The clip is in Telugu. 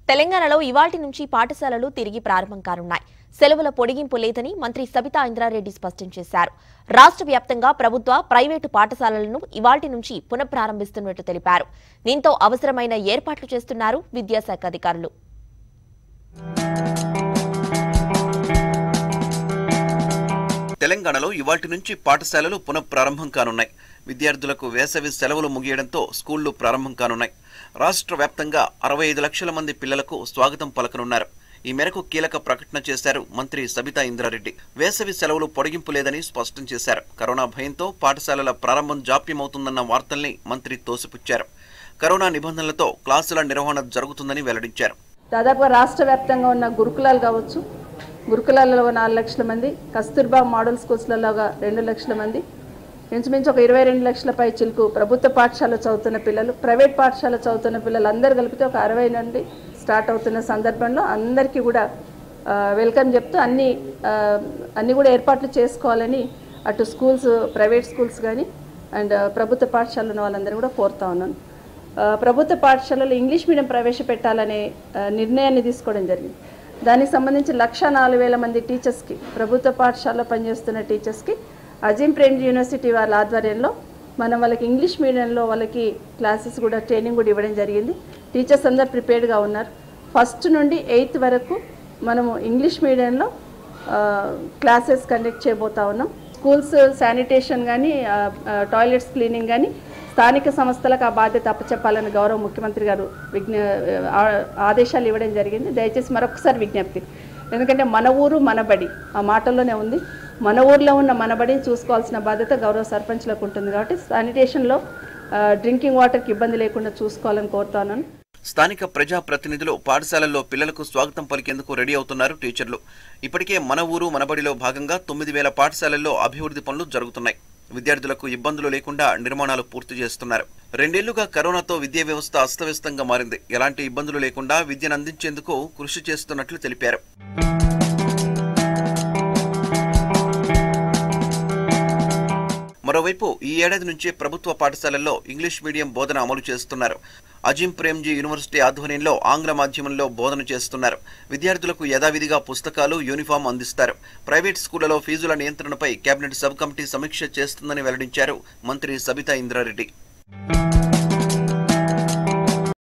తెలంగాణలో ఇవాల్టి నుంచి పాఠశాలలు తిరిగి ప్రారంభం కానున్నాయి సెలవుల పొడిగింపు లేదని మంత్రి సబితా ఇంద్రారెడ్డి స్పష్టం చేశారు రాష్ట్ర వ్యాప్తంగా ప్రభుత్వ ప్రైవేటు పాఠశాలలను ఇవాల్టి నుంచి పునఃప్రారంభిస్తున్నట్టు తెలిపారు దీంతో అవసరమైన ఏర్పాట్లు చేస్తున్నారు విద్యాశాఖ అధికారులు తెలంగాణలో ఇవాటి నుంచి పాఠశాలలు పునఃప్రారంభం కానున్నాయి విద్యార్థులకు వేసవి సెలవులు ముగియడంతో స్కూళ్లు ప్రారంభం కానున్నాయి రాష్ట్ర వ్యాప్తంగా అరవై ఐదు లక్షల మంది పిల్లలకు స్వాగతం పలకనున్నారు ఈ మేరకు కీలక ప్రకటన చేశారు మంత్రి సబితా ఇంద్రారెడ్డి వేసవి సెలవులు పొడిగింపు లేదని స్పష్టం చేశారు కరోనా భయంతో పాఠశాలల ప్రారంభం జాప్యమవుతుందన్న వార్తల్ని మంత్రి తోసిపుచ్చారు కరోనా నిబంధనలతో క్లాసుల నిర్వహణ జరుగుతుందని వెల్లడించారు దాదాపుగా రాష్ట్ర వ్యాప్తంగా ఉన్న గురుకులాలు కావచ్చు గురుకులాలలో ఒక నాలుగు లక్షల మంది కస్తూర్బా మోడల్ స్కూల్స్లలో ఒక రెండు లక్షల మంది ఇంచుమించు ఒక ఇరవై రెండు లక్షల పై చిలుకు ప్రభుత్వ పాఠశాల చదువుతున్న పిల్లలు ప్రైవేట్ పాఠశాల చదువుతున్న పిల్లలు అందరు కలిపితే ఒక అరవై నుండి స్టార్ట్ అవుతున్న సందర్భంలో అందరికీ కూడా ఆ, వెల్కమ్ చెప్తూ అన్ని ఆ, అన్ని కూడా ఏర్పాట్లు చేసుకోవాలని అటు స్కూల్స్ ప్రైవేట్ స్కూల్స్ కానీ అండ్ ప్రభుత్వ పాఠశాలలో ఉన్న వాళ్ళందరూ కూడా కోరుతా ఉన్నాను ఆ, ప్రభుత్వ పాఠశాలలో ఇంగ్లీష్ మీడియం ప్రవేశపెట్టాలనే ఆ, నిర్ణయాన్ని తీసుకోవడం జరిగింది దానికి సంబంధించి లక్ష నాలుగు వేల మంది టీచర్స్కి ప్రభుత్వ పాఠశాలలో పనిచేస్తున్న టీచర్స్కి అజీం ప్రేమ్జీ యూనివర్సిటీ వాళ్ళ ఆధ్వర్యంలో మనం వాళ్ళకి ఇంగ్లీష్ మీడియంలో వాళ్ళకి క్లాసెస్ కూడా ట్రైనింగ్ కూడా ఇవ్వడం జరిగింది టీచర్స్ అందరు ప్రిపేర్డ్గా ఉన్నారు ఫస్ట్ నుండి ఎయిత్ వరకు మనము ఇంగ్లీష్ మీడియంలో క్లాసెస్ కండక్ట్ చేయబోతా ఉన్నాం స్కూల్స్ శానిటేషన్ కానీ టాయిలెట్స్ క్లీనింగ్ కానీ స్థానిక సంస్థలకు ఆ బాధ్యత అప్పచెప్పాలని గౌరవ ముఖ్యమంత్రి గారు విజ్ఞ ఆ- ఆదేశాలు ఇవ్వడం జరిగింది దయచేసి మరొకసారి విజ్ఞప్తి ఎందుకంటే మన ఊరు మన బడి ఆ మాటల్లోనే ఉంది మన ఊర్లో ఉన్న మన బడిని చూసుకోవాల్సిన బాధ్యత గౌరవ సర్పంచ్లకు ఉంటుంది కాబట్టి శానిటేషన్లో డ్రింకింగ్ వాటర్కి ఇబ్బంది లేకుండా చూసుకోవాలని కోరుతాను స్థానిక ప్రజా ప్రతినిధులు పాఠశాలల్లో పిల్లలకు స్వాగతం పలికేందుకు రెడీ అవుతున్నారు టీచర్లు ఇప్పటికే మన ఊరు మనబడిలో భాగంగా తొమ్మిది వేల పాఠశాలల్లో అభివృద్ధి పనులు జరుగుతున్నాయి విద్యార్థులకు ఇబ్బందులు లేకుండా నిర్మాణాలు పూర్తి చేస్తున్నారు రెండేళ్లుగా కరోనాతో విద్యా వ్యవస్థ అస్తవ్యస్తంగా మారింది ఎలాంటి ఇబ్బందులు లేకుండా విద్యను అందించేందుకు కృషి చేస్తున్నట్లు తెలిపారు మరోవైపు ఈ ఏడాది నుంచే ప్రభుత్వ పాఠశాలల్లో ఇంగ్లీష్ మీడియం బోధన అమలు చేస్తున్నారు అజిం ప్రేమ్జీ యూనివర్సిటీ ఆధ్వర్యంలో ఆంగ్ల మాధ్యమంలో బోధన చేస్తున్నారు విద్యార్థులకు యథావిధిగా పుస్తకాలు యూనిఫామ్ అందిస్తారు ప్రైవేట్ స్కూళ్లలో ఫీజుల నియంత్రణపై కేబినెట్ సబ్ కమిటీ సమీక్ష చేస్తుందని వెల్లడించారు మంత్రి సబితా ఇంద్రారెడ్డి